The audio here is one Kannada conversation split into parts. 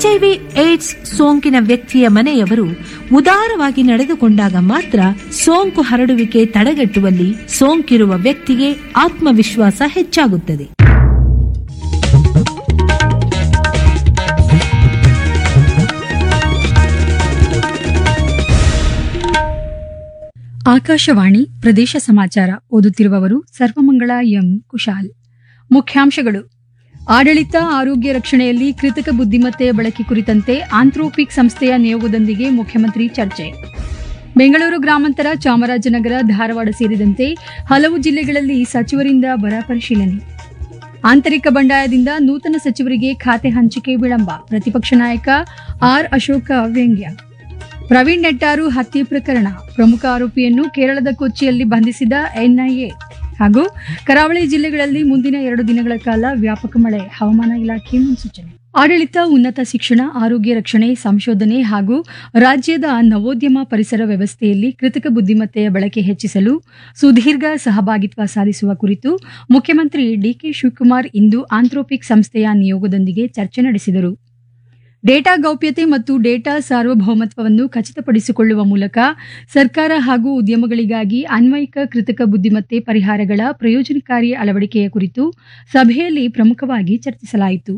ಎಚ್ಐವಿ ಏಡ್ಸ್ ಸೋಂಕಿನ ವ್ಯಕ್ತಿಯ ಮನೆಯವರು ಉದಾರವಾಗಿ ನಡೆದುಕೊಂಡಾಗ ಮಾತ್ರ ಸೋಂಕು ಹರಡುವಿಕೆ ತಡೆಗಟ್ಟುವಲ್ಲಿ ಸೋಂಕಿರುವ ವ್ಯಕ್ತಿಗೆ ಆತ್ಮವಿಶ್ವಾಸ ಹೆಚ್ಚಾಗುತ್ತದೆ ಆಕಾಶವಾಣಿ ಪ್ರದೇಶ ಸಮಾಚಾರ ಓದುತ್ತಿರುವವರು ಸರ್ವಮಂಗಳ ಎಂ ಕುಶಾಲ್ ಮುಖ್ಯಾಂಶಗಳು ಆಡಳಿತ ಆರೋಗ್ಯ ರಕ್ಷಣೆಯಲ್ಲಿ ಕೃತಕ ಬುದ್ಧಿಮತ್ತೆಯ ಬಳಕೆ ಕುರಿತಂತೆ ಆಂಥ್ರೋಪಿಕ್ ಸಂಸ್ಥೆಯ ನಿಯೋಗದೊಂದಿಗೆ ಮುಖ್ಯಮಂತ್ರಿ ಚರ್ಚೆ ಬೆಂಗಳೂರು ಗ್ರಾಮಾಂತರ ಚಾಮರಾಜನಗರ ಧಾರವಾಡ ಸೇರಿದಂತೆ ಹಲವು ಜಿಲ್ಲೆಗಳಲ್ಲಿ ಸಚಿವರಿಂದ ಬರ ಪರಿಶೀಲನೆ ಆಂತರಿಕ ಬಂಡಾಯದಿಂದ ನೂತನ ಸಚಿವರಿಗೆ ಖಾತೆ ಹಂಚಿಕೆ ವಿಳಂಬ ಪ್ರತಿಪಕ್ಷ ನಾಯಕ ಆರ್ ಅಶೋಕ ವ್ಯಂಗ್ಯ ಪ್ರವೀಣ್ ನೆಟ್ಟಾರು ಹತ್ಯೆ ಪ್ರಕರಣ ಪ್ರಮುಖ ಆರೋಪಿಯನ್ನು ಕೇರಳದ ಕೊಚ್ಚಿಯಲ್ಲಿ ಬಂಧಿಸಿದ ಎನ್ಐಎ ಹಾಗೂ ಕರಾವಳಿ ಜಿಲ್ಲೆಗಳಲ್ಲಿ ಮುಂದಿನ ಎರಡು ದಿನಗಳ ಕಾಲ ವ್ಯಾಪಕ ಮಳೆ ಹವಾಮಾನ ಇಲಾಖೆ ಮುನ್ಸೂಚನೆ ಆಡಳಿತ ಉನ್ನತ ಶಿಕ್ಷಣ ಆರೋಗ್ಯ ರಕ್ಷಣೆ ಸಂಶೋಧನೆ ಹಾಗೂ ರಾಜ್ಯದ ನವೋದ್ಯಮ ಪರಿಸರ ವ್ಯವಸ್ಥೆಯಲ್ಲಿ ಕೃತಕ ಬುದ್ಧಿಮತ್ತೆಯ ಬಳಕೆ ಹೆಚ್ಚಿಸಲು ಸುದೀರ್ಘ ಸಹಭಾಗಿತ್ವ ಸಾಧಿಸುವ ಕುರಿತು ಮುಖ್ಯಮಂತ್ರಿ ಡಿಕೆ ಶಿವಕುಮಾರ್ ಇಂದು ಆಂಥ್ರೋಪಿಕ್ ಸಂಸ್ಥೆಯ ನಿಯೋಗದೊಂದಿಗೆ ಚರ್ಚೆ ನಡೆಸಿದರು ಡೇಟಾ ಗೌಪ್ಯತೆ ಮತ್ತು ಡೇಟಾ ಸಾರ್ವಭೌಮತ್ವವನ್ನು ಖಚಿತಪಡಿಸಿಕೊಳ್ಳುವ ಮೂಲಕ ಸರ್ಕಾರ ಹಾಗೂ ಉದ್ಯಮಗಳಿಗಾಗಿ ಅನ್ವಯಿಕ ಕೃತಕ ಬುದ್ಧಿಮತ್ತೆ ಪರಿಹಾರಗಳ ಪ್ರಯೋಜನಕಾರಿ ಅಳವಡಿಕೆಯ ಕುರಿತು ಸಭೆಯಲ್ಲಿ ಪ್ರಮುಖವಾಗಿ ಚರ್ಚಿಸಲಾಯಿತು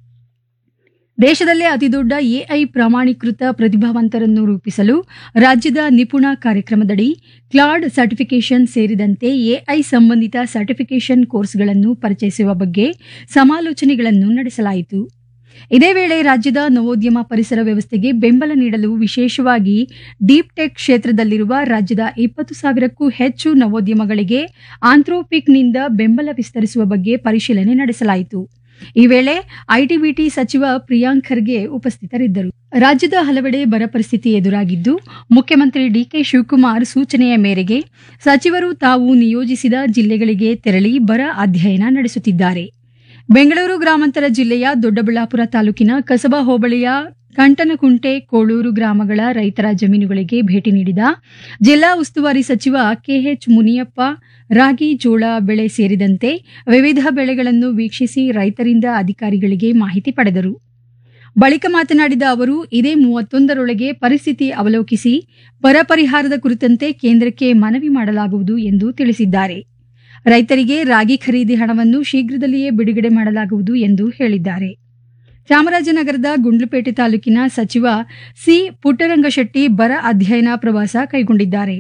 ದೇಶದಲ್ಲೇ ಅತಿದೊಡ್ಡ ಎಐ ಪ್ರಮಾಣೀಕೃತ ಪ್ರತಿಭಾವಂತರನ್ನು ರೂಪಿಸಲು ರಾಜ್ಯದ ನಿಪುಣ ಕಾರ್ಯಕ್ರಮದಡಿ ಕ್ಲಾಡ್ ಸರ್ಟಿಫಿಕೇಷನ್ ಸೇರಿದಂತೆ ಎಐ ಸಂಬಂಧಿತ ಸರ್ಟಿಫಿಕೇಷನ್ ಕೋರ್ಸ್ಗಳನ್ನು ಪರಿಚಯಿಸುವ ಬಗ್ಗೆ ಸಮಾಲೋಚನೆಗಳನ್ನು ನಡೆಸಲಾಯಿತು ಇದೇ ವೇಳೆ ರಾಜ್ಯದ ನವೋದ್ಯಮ ಪರಿಸರ ವ್ಯವಸ್ಥೆಗೆ ಬೆಂಬಲ ನೀಡಲು ವಿಶೇಷವಾಗಿ ಡೀಪ್ ಟೆಕ್ ಕ್ಷೇತ್ರದಲ್ಲಿರುವ ರಾಜ್ಯದ ಇಪ್ಪತ್ತು ಸಾವಿರಕ್ಕೂ ಹೆಚ್ಚು ನವೋದ್ಯಮಗಳಿಗೆ ಆಂಥ್ರೋಪಿಕ್ನಿಂದ ಬೆಂಬಲ ವಿಸ್ತರಿಸುವ ಬಗ್ಗೆ ಪರಿಶೀಲನೆ ನಡೆಸಲಾಯಿತು ಈ ವೇಳೆ ಐಟಿಬಿಟಿ ಸಚಿವ ಪ್ರಿಯಾಂಕ್ ಖರ್ಗೆ ಉಪಸ್ಥಿತರಿದ್ದರು ರಾಜ್ಯದ ಹಲವೆಡೆ ಬರ ಪರಿಸ್ಥಿತಿ ಎದುರಾಗಿದ್ದು ಮುಖ್ಯಮಂತ್ರಿ ಡಿಕೆ ಶಿವಕುಮಾರ್ ಸೂಚನೆಯ ಮೇರೆಗೆ ಸಚಿವರು ತಾವು ನಿಯೋಜಿಸಿದ ಜಿಲ್ಲೆಗಳಿಗೆ ತೆರಳಿ ಬರ ಅಧ್ಯಯನ ನಡೆಸುತ್ತಿದ್ದಾರೆ ಬೆಂಗಳೂರು ಗ್ರಾಮಾಂತರ ಜಿಲ್ಲೆಯ ದೊಡ್ಡಬಳ್ಳಾಪುರ ತಾಲೂಕಿನ ಕಸಬಾ ಹೋಬಳಿಯ ಕಂಟನಕುಂಟೆ ಕೋಳೂರು ಗ್ರಾಮಗಳ ರೈತರ ಜಮೀನುಗಳಿಗೆ ಭೇಟಿ ನೀಡಿದ ಜಿಲ್ಲಾ ಉಸ್ತುವಾರಿ ಸಚಿವ ಕೆಎಚ್ ಮುನಿಯಪ್ಪ ರಾಗಿ ಜೋಳ ಬೆಳೆ ಸೇರಿದಂತೆ ವಿವಿಧ ಬೆಳೆಗಳನ್ನು ವೀಕ್ಷಿಸಿ ರೈತರಿಂದ ಅಧಿಕಾರಿಗಳಿಗೆ ಮಾಹಿತಿ ಪಡೆದರು ಬಳಿಕ ಮಾತನಾಡಿದ ಅವರು ಇದೇ ಮೂವತ್ತೊಂದರೊಳಗೆ ಪರಿಸ್ಥಿತಿ ಅವಲೋಕಿಸಿ ಬರ ಪರಿಹಾರದ ಕುರಿತಂತೆ ಕೇಂದ್ರಕ್ಕೆ ಮನವಿ ಮಾಡಲಾಗುವುದು ಎಂದು ತಿಳಿಸಿದ್ದಾರೆ ರೈತರಿಗೆ ರಾಗಿ ಖರೀದಿ ಹಣವನ್ನು ಶೀಘ್ರದಲ್ಲಿಯೇ ಬಿಡುಗಡೆ ಮಾಡಲಾಗುವುದು ಎಂದು ಹೇಳಿದ್ದಾರೆ ಚಾಮರಾಜನಗರದ ಗುಂಡ್ಲುಪೇಟೆ ತಾಲೂಕಿನ ಸಚಿವ ಸಿ ಪುಟ್ಟರಂಗಶೆಟ್ಟಿ ಬರ ಅಧ್ಯಯನ ಪ್ರವಾಸ ಕೈಗೊಂಡಿದ್ದಾರೆ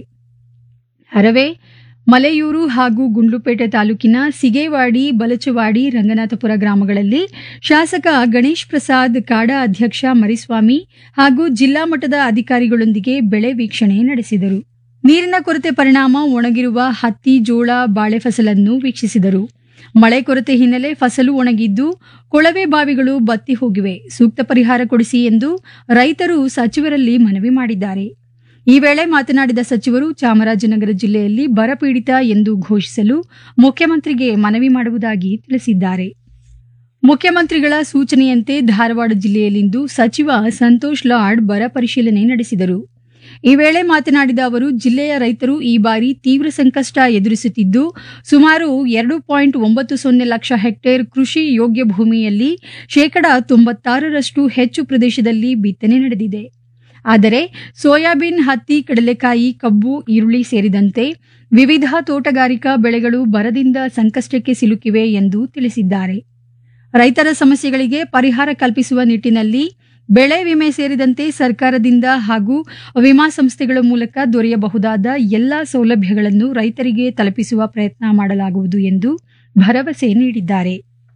ಹರವೆ ಮಲೆಯೂರು ಹಾಗೂ ಗುಂಡ್ಲುಪೇಟೆ ತಾಲೂಕಿನ ಸಿಗೇವಾಡಿ ಬಲಚವಾಡಿ ರಂಗನಾಥಪುರ ಗ್ರಾಮಗಳಲ್ಲಿ ಶಾಸಕ ಗಣೇಶ್ ಪ್ರಸಾದ್ ಕಾಡಾ ಅಧ್ಯಕ್ಷ ಮರಿಸ್ವಾಮಿ ಹಾಗೂ ಜಿಲ್ಲಾ ಮಟ್ಟದ ಅಧಿಕಾರಿಗಳೊಂದಿಗೆ ಬೆಳೆ ವೀಕ್ಷಣೆ ನಡೆಸಿದರು ನೀರಿನ ಕೊರತೆ ಪರಿಣಾಮ ಒಣಗಿರುವ ಹತ್ತಿ ಜೋಳ ಬಾಳೆ ಫಸಲನ್ನು ವೀಕ್ಷಿಸಿದರು ಮಳೆ ಕೊರತೆ ಹಿನ್ನೆಲೆ ಫಸಲು ಒಣಗಿದ್ದು ಕೊಳವೆ ಬಾವಿಗಳು ಬತ್ತಿ ಹೋಗಿವೆ ಸೂಕ್ತ ಪರಿಹಾರ ಕೊಡಿಸಿ ಎಂದು ರೈತರು ಸಚಿವರಲ್ಲಿ ಮನವಿ ಮಾಡಿದ್ದಾರೆ ಈ ವೇಳೆ ಮಾತನಾಡಿದ ಸಚಿವರು ಚಾಮರಾಜನಗರ ಜಿಲ್ಲೆಯಲ್ಲಿ ಬರಪೀಡಿತ ಎಂದು ಘೋಷಿಸಲು ಮುಖ್ಯಮಂತ್ರಿಗೆ ಮನವಿ ಮಾಡುವುದಾಗಿ ತಿಳಿಸಿದ್ದಾರೆ ಮುಖ್ಯಮಂತ್ರಿಗಳ ಸೂಚನೆಯಂತೆ ಧಾರವಾಡ ಜಿಲ್ಲೆಯಲ್ಲಿಂದು ಸಚಿವ ಸಂತೋಷ್ ಲಾಡ್ ಬರ ಪರಿಶೀಲನೆ ನಡೆಸಿದರು ಈ ವೇಳೆ ಮಾತನಾಡಿದ ಅವರು ಜಿಲ್ಲೆಯ ರೈತರು ಈ ಬಾರಿ ತೀವ್ರ ಸಂಕಷ್ಟ ಎದುರಿಸುತ್ತಿದ್ದು ಸುಮಾರು ಎರಡು ಪಾಯಿಂಟ್ ಒಂಬತ್ತು ಸೊನ್ನೆ ಲಕ್ಷ ಹೆಕ್ಟೇರ್ ಕೃಷಿ ಯೋಗ್ಯ ಭೂಮಿಯಲ್ಲಿ ಶೇಕಡಾ ತೊಂಬತ್ತಾರರಷ್ಟು ಹೆಚ್ಚು ಪ್ರದೇಶದಲ್ಲಿ ಬಿತ್ತನೆ ನಡೆದಿದೆ ಆದರೆ ಸೋಯಾಬೀನ್ ಹತ್ತಿ ಕಡಲೆಕಾಯಿ ಕಬ್ಬು ಈರುಳ್ಳಿ ಸೇರಿದಂತೆ ವಿವಿಧ ತೋಟಗಾರಿಕಾ ಬೆಳೆಗಳು ಬರದಿಂದ ಸಂಕಷ್ಟಕ್ಕೆ ಸಿಲುಕಿವೆ ಎಂದು ತಿಳಿಸಿದ್ದಾರೆ ರೈತರ ಸಮಸ್ಯೆಗಳಿಗೆ ಪರಿಹಾರ ಕಲ್ಪಿಸುವ ನಿಟ್ಟಿನಲ್ಲಿ ಬೆಳೆ ವಿಮೆ ಸೇರಿದಂತೆ ಸರ್ಕಾರದಿಂದ ಹಾಗೂ ವಿಮಾ ಸಂಸ್ಥೆಗಳ ಮೂಲಕ ದೊರೆಯಬಹುದಾದ ಎಲ್ಲಾ ಸೌಲಭ್ಯಗಳನ್ನು ರೈತರಿಗೆ ತಲುಪಿಸುವ ಪ್ರಯತ್ನ ಮಾಡಲಾಗುವುದು ಎಂದು ಭರವಸೆ ನೀಡಿದ್ದಾರೆ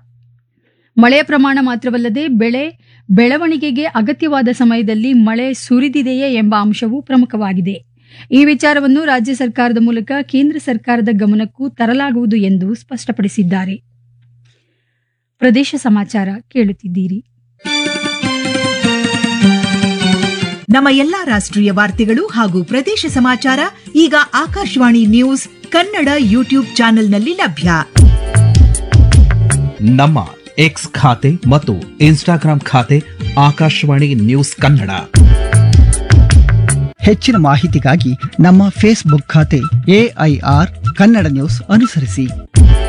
ಮಳೆಯ ಪ್ರಮಾಣ ಮಾತ್ರವಲ್ಲದೆ ಬೆಳೆ ಬೆಳವಣಿಗೆಗೆ ಅಗತ್ಯವಾದ ಸಮಯದಲ್ಲಿ ಮಳೆ ಸುರಿದಿದೆಯೇ ಎಂಬ ಅಂಶವೂ ಪ್ರಮುಖವಾಗಿದೆ ಈ ವಿಚಾರವನ್ನು ರಾಜ್ಯ ಸರ್ಕಾರದ ಮೂಲಕ ಕೇಂದ್ರ ಸರ್ಕಾರದ ಗಮನಕ್ಕೂ ತರಲಾಗುವುದು ಎಂದು ಸ್ಪಷ್ಟಪಡಿಸಿದ್ದಾರೆ ಪ್ರದೇಶ ಸಮಾಚಾರ ಕೇಳುತ್ತಿದ್ದೀರಿ ನಮ್ಮ ಎಲ್ಲಾ ರಾಷ್ಟ್ರೀಯ ವಾರ್ತೆಗಳು ಹಾಗೂ ಪ್ರದೇಶ ಸಮಾಚಾರ ಈಗ ಆಕಾಶವಾಣಿ ನ್ಯೂಸ್ ಕನ್ನಡ ಯೂಟ್ಯೂಬ್ ಚಾನೆಲ್ನಲ್ಲಿ ಲಭ್ಯ ನಮ್ಮ ಎಕ್ಸ್ ಖಾತೆ ಮತ್ತು ಇನ್ಸ್ಟಾಗ್ರಾಂ ಖಾತೆ ಆಕಾಶವಾಣಿ ನ್ಯೂಸ್ ಕನ್ನಡ ಹೆಚ್ಚಿನ ಮಾಹಿತಿಗಾಗಿ ನಮ್ಮ ಫೇಸ್ಬುಕ್ ಖಾತೆ ಎಐಆರ್ ಕನ್ನಡ ನ್ಯೂಸ್ ಅನುಸರಿಸಿ